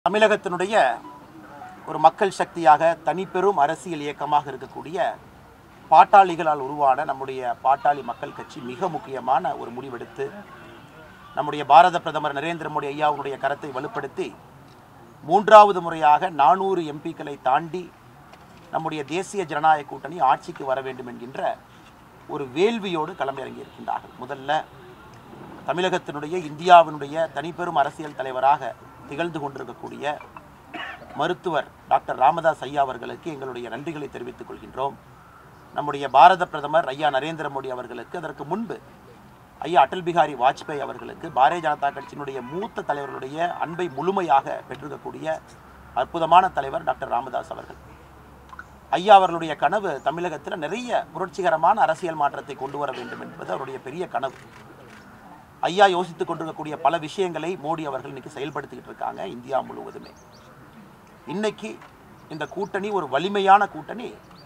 தமிழகத்தினுடைய ஒரு மக்கள் சக்தியாக தனிப்பெரும் அரசியல் இயக்கமாக இருக்கக்கூடிய பாட்டாளிகளால் உருவான நம்முடைய பாட்டாளி மக்கள் கட்சி மிக முக்கியமான ஒரு முடிவெடுத்து நம்முடைய பாரத பிரதமர் நரேந்திர மோடி ஐயாவுடைய கரத்தை வலுப்படுத்தி மூன்றாவது முறையாக நானூறு எம்பிக்களை தாண்டி நம்முடைய தேசிய ஜனநாயக கூட்டணி ஆட்சிக்கு வர வேண்டும் என்கின்ற ஒரு வேள்வியோடு களமிறங்கி இருக்கின்றார்கள் முதல்ல தமிழகத்தினுடைய இந்தியாவினுடைய தனிப்பெரும் அரசியல் தலைவராக திகழ்ந்து கொண்டிருக்கக்கூடிய மருத்துவர் டாக்டர் ராமதாஸ் ஐயா அவர்களுக்கு எங்களுடைய நன்றிகளை தெரிவித்துக் கொள்கின்றோம் நம்முடைய பாரத பிரதமர் ஐயா நரேந்திர மோடி அவர்களுக்கு அதற்கு முன்பு ஐயா அடல் பிகாரி வாஜ்பாய் அவர்களுக்கு பாரதிய ஜனதா கட்சியினுடைய மூத்த தலைவர்களுடைய அன்பை முழுமையாக பெற்றிருக்கக்கூடிய அற்புதமான தலைவர் டாக்டர் ராமதாஸ் அவர்கள் ஐயா அவர்களுடைய கனவு தமிழகத்தில் நிறைய புரட்சிகரமான அரசியல் மாற்றத்தை கொண்டு வர வேண்டும் என்பது அவருடைய பெரிய கனவு ஐயா யோசித்துக் கொண்டிருக்கக்கூடிய பல விஷயங்களை மோடி அவர்கள் இன்னைக்கு செயல்படுத்திக்கிட்டு இருக்காங்க இந்தியா முழுவதுமே இன்னைக்கு இந்த கூட்டணி ஒரு வலிமையான கூட்டணி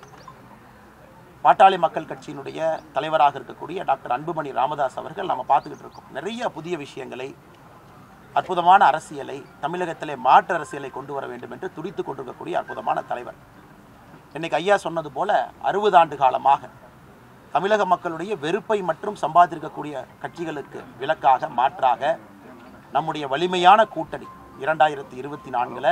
பாட்டாளி மக்கள் கட்சியினுடைய தலைவராக இருக்கக்கூடிய டாக்டர் அன்புமணி ராமதாஸ் அவர்கள் நம்ம பார்த்துக்கிட்டு இருக்கோம் நிறைய புதிய விஷயங்களை அற்புதமான அரசியலை தமிழகத்திலே மாற்று அரசியலை கொண்டு வர வேண்டும் என்று துடித்துக் கொண்டிருக்கக்கூடிய அற்புதமான தலைவர் இன்னைக்கு ஐயா சொன்னது போல அறுபது ஆண்டு காலமாக தமிழக மக்களுடைய வெறுப்பை மற்றும் சம்பாதிக்கக்கூடிய கட்சிகளுக்கு விலக்காக மாற்றாக நம்முடைய வலிமையான கூட்டணி இரண்டாயிரத்தி இருபத்தி நான்கில்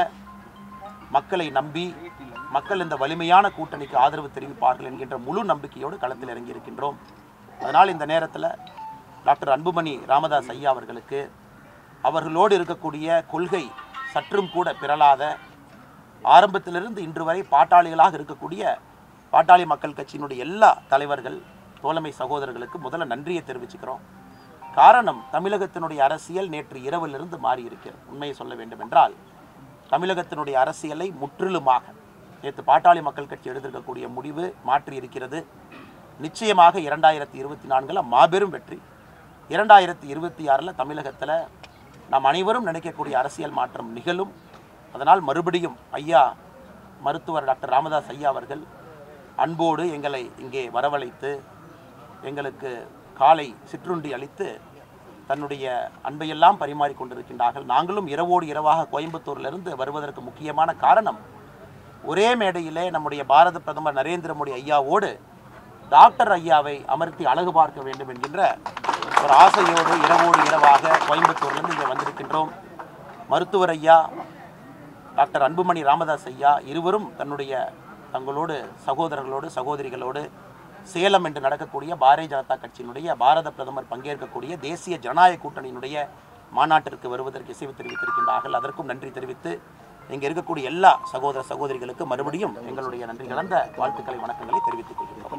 மக்களை நம்பி மக்கள் இந்த வலிமையான கூட்டணிக்கு ஆதரவு தெரிவிப்பார்கள் என்கின்ற முழு நம்பிக்கையோடு களத்தில் இறங்கி இருக்கின்றோம் அதனால் இந்த நேரத்தில் டாக்டர் அன்புமணி ராமதாஸ் ஐயா அவர்களுக்கு அவர்களோடு இருக்கக்கூடிய கொள்கை சற்றும் கூட பிறளாத ஆரம்பத்திலிருந்து இன்று வரை பாட்டாளிகளாக இருக்கக்கூடிய பாட்டாளி மக்கள் கட்சியினுடைய எல்லா தலைவர்கள் தோழமை சகோதரர்களுக்கு முதல்ல நன்றியை தெரிவிச்சுக்கிறோம் காரணம் தமிழகத்தினுடைய அரசியல் நேற்று இரவிலிருந்து மாறி இருக்கிறது உண்மையை சொல்ல வேண்டும் என்றால் தமிழகத்தினுடைய அரசியலை முற்றிலுமாக நேற்று பாட்டாளி மக்கள் கட்சி எடுத்திருக்கக்கூடிய முடிவு மாற்றி இருக்கிறது நிச்சயமாக இரண்டாயிரத்தி இருபத்தி நான்கில் மாபெரும் வெற்றி இரண்டாயிரத்தி இருபத்தி ஆறில் தமிழகத்தில் நாம் அனைவரும் நினைக்கக்கூடிய அரசியல் மாற்றம் நிகழும் அதனால் மறுபடியும் ஐயா மருத்துவர் டாக்டர் ராமதாஸ் ஐயா அவர்கள் அன்போடு எங்களை இங்கே வரவழைத்து எங்களுக்கு காலை சிற்றுண்டி அளித்து தன்னுடைய அன்பையெல்லாம் பரிமாறிக் கொண்டிருக்கின்றார்கள் நாங்களும் இரவோடு இரவாக கோயம்புத்தூரிலிருந்து வருவதற்கு முக்கியமான காரணம் ஒரே மேடையிலே நம்முடைய பாரத பிரதமர் நரேந்திர மோடி ஐயாவோடு டாக்டர் ஐயாவை அமர்த்தி அழகு பார்க்க வேண்டும் என்கின்ற ஒரு ஆசையோடு இரவோடு இரவாக கோயம்புத்தூர்லேருந்து இங்கே வந்திருக்கின்றோம் மருத்துவர் ஐயா டாக்டர் அன்புமணி ராமதாஸ் ஐயா இருவரும் தன்னுடைய தங்களோடு சகோதரர்களோடு சகோதரிகளோடு சேலம் என்று நடக்கக்கூடிய பாரதிய ஜனதா கட்சியினுடைய பாரத பிரதமர் பங்கேற்கக்கூடிய தேசிய ஜனநாயக கூட்டணியினுடைய மாநாட்டிற்கு வருவதற்கு இசைவு தெரிவித்திருக்கின்றார்கள் அதற்கும் நன்றி தெரிவித்து இங்கே இருக்கக்கூடிய எல்லா சகோதர சகோதரிகளுக்கு மறுபடியும் எங்களுடைய நன்றி கலந்த வாழ்த்துக்களை வணக்கங்களை தெரிவித்துக் கொள்கிறோம்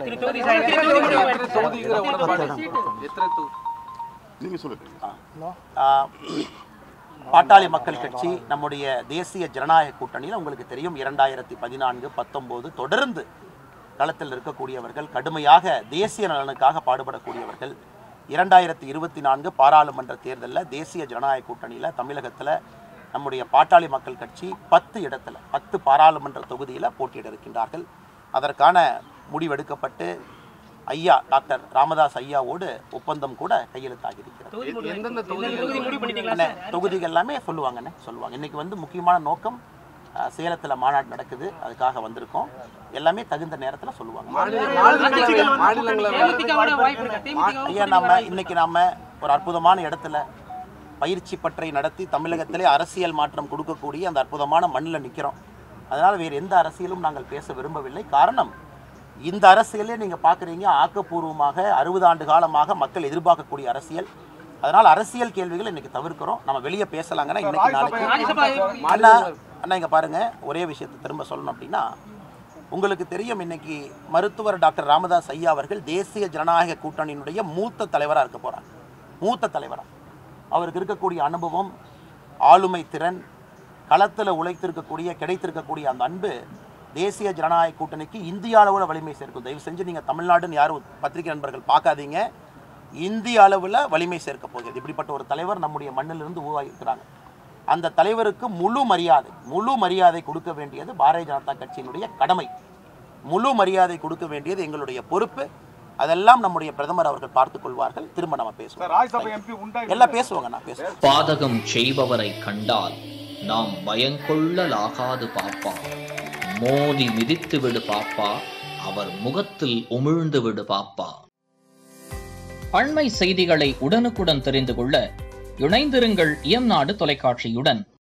நீங்க சொல்லுங்க ஆஹ், பாட்டாளி மக்கள் கட்சி நம்முடைய தேசிய ஜனநாயக கூட்டணியில் உங்களுக்கு தெரியும் இரண்டாயிரத்தி பதினான்கு பத்தொம்போது தொடர்ந்து களத்தில் இருக்கக்கூடியவர்கள் கடுமையாக தேசிய நலனுக்காக பாடுபடக்கூடியவர்கள் இரண்டாயிரத்தி இருபத்தி நான்கு பாராளுமன்ற தேர்தலில் தேசிய ஜனநாயக கூட்டணியில் தமிழகத்தில் நம்முடைய பாட்டாளி மக்கள் கட்சி பத்து இடத்துல பத்து பாராளுமன்ற தொகுதியில் போட்டியிட இருக்கின்றார்கள் அதற்கான முடிவெடுக்கப்பட்டு ஐயா டாக்டர் ராமதாஸ் ஐயாவோடு ஒப்பந்தம் கூட கையெழுத்தாகி இருக்கிறது எந்தெந்த தொகுதிகள் அண்ணே, தொகுதிகள் எல்லாமே சொல்லுவாங்கண்ணே சொல்லுவாங்க இன்னைக்கு வந்து முக்கியமான நோக்கம் அஹ், சேலத்துல மாநாடு நடக்குது அதுக்காக வந்திருக்கோம் எல்லாமே தகுந்த நேரத்துல சொல்லுவாங்க மாநிலங்களவை மாநிலங்களவை தேமுதிகவோட வாய்ப்பு இருக்கா? தேமுதிக ஐயா நாம இன்னைக்கு நாம ஒரு அற்புதமான இடத்துல பயிற்சி பற்றை நடத்தி தமிழகத்திலே அரசியல் மாற்றம் கொடுக்கக்கூடிய அந்த அற்புதமான மண்ணில் நிற்கிறோம் அதனால வேறு எந்த அரசியலும் நாங்கள் பேச விரும்பவில்லை காரணம் இந்த அரசியலே நீங்க பார்க்குறீங்க ஆக்கப்பூர்வமாக அறுபது ஆண்டு காலமாக மக்கள் எதிர்பார்க்கக்கூடிய அரசியல் அதனால் அரசியல் கேள்விகள் இன்னைக்கு தவிர்க்கிறோம் நம்ம வெளியே பேசலாங்கன்னா இன்னைக்கு நாளைக்கு ராஜ்யசபா அண்ணா அண்ணா இங்க பாருங்க ஒரே விஷயத்தை திரும்ப சொல்லணும் அப்படின்னா உங்களுக்கு தெரியும் இன்னைக்கு மருத்துவர் டாக்டர் ராமதாஸ் ஐயா அவர்கள் தேசிய ஜனநாயக கூட்டணியினுடைய மூத்த தலைவராக இருக்க போறாங்க மூத்த தலைவரா அவருக்கு இருக்கக்கூடிய அனுபவம் ஆளுமை திறன் களத்தில் உழைத்திருக்கக்கூடிய கிடைத்திருக்கக்கூடிய அந்த அன்பு தேசிய ஜனநாயக கூட்டணிக்கு இந்திய அளவில் வலிமை சேர்க்கும் தயவு செஞ்சு நீங்கள் தமிழ்நாடுன்னு யாரும் பத்திரிகை நண்பர்கள் பார்க்காதீங்க இந்திய அளவில் வலிமை சேர்க்க போகிறது இப்படிப்பட்ட ஒரு தலைவர் நம்முடைய மண்ணிலிருந்து உருவாகியிருக்கிறாங்க அந்த தலைவருக்கு முழு மரியாதை முழு மரியாதை கொடுக்க வேண்டியது பாரதிய ஜனதா கட்சியினுடைய கடமை முழு மரியாதை கொடுக்க வேண்டியது எங்களுடைய பொறுப்பு அதெல்லாம் நம்முடைய பிரதமர் அவர்கள் பார்த்துக் கொள்வார்கள் திரும்ப நம்ம பேசுவோம் ராஜ்யசபா எம்பி உண்டா எல்லாம் பேசுவாங்க நான் பேசுவோம் பாதகம் செய்பவரை கண்டால் நாம் பயங்கொள்ளலாகாது பாப்பா மோதி மிதித்து விடு பாப்பா அவர் முகத்தில் உமிழ்ந்து விடு பாப்பா அண்மை செய்திகளை உடனுக்குடன் தெரிந்து கொள்ள இணைந்திருங்கள் இயம்நாடு தொலைக்காட்சியுடன்